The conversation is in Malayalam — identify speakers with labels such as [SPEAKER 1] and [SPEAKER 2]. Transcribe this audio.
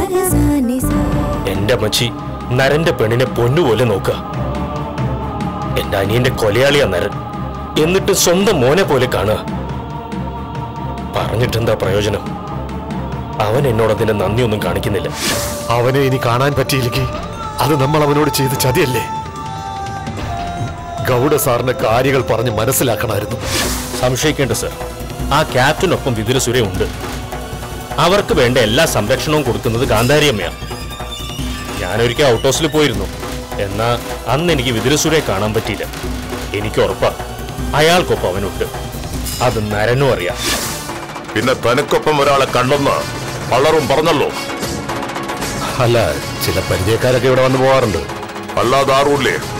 [SPEAKER 1] എന്റെ അമ്മച്ചി നരന്റെ പെണ്ണിനെ പൊന്നുപോലെ നോക്കുക എന്റെ അനിയന്റെ കൊലയാളിയാ നരൻ എന്നിട്ട് സ്വന്തം മോനെ പോലെ കാണുക പറഞ്ഞിട്ടെന്താ പ്രയോജനം അവൻ എന്നോട് അതിന്റെ നന്ദിയൊന്നും കാണിക്കുന്നില്ല
[SPEAKER 2] അവനെ ഇനി കാണാൻ പറ്റിയില്ലെങ്കിൽ അത് നമ്മൾ അവനോട് ചെയ്ത് ചതിയല്ലേ ഗൗഡ സാറിന് കാര്യങ്ങൾ പറഞ്ഞ് മനസ്സിലാക്കണമായിരുന്നു
[SPEAKER 1] സംശയിക്കേണ്ട സർ ആ ക്യാപ്റ്റനൊപ്പം വിതുരസുര ഉണ്ട് അവർക്ക് വേണ്ട എല്ലാ സംരക്ഷണവും കൊടുക്കുന്നത് ഗാന്ധാരിയമ്മയാണ് ഞാനൊരിക്കൽ ഔട്ട് ഹൗസിൽ പോയിരുന്നു എന്നാ അന്ന് എനിക്ക് വിതുരസുരയെ കാണാൻ പറ്റിയില്ല എനിക്ക് ഉറപ്പാ അയാൾക്കൊപ്പം അവനുണ്ട് അത് നരനും അറിയാം
[SPEAKER 3] പിന്നെ തനിക്കൊപ്പം ഒരാളെ കണ്ടെന്ന് പലറും പറഞ്ഞല്ലോ
[SPEAKER 2] അല്ല ചില പരിചയക്കാരൊക്കെ ഇവിടെ വന്നു പോവാറുണ്ട്
[SPEAKER 3] അല്ലാതെ ആറുമില്ലേ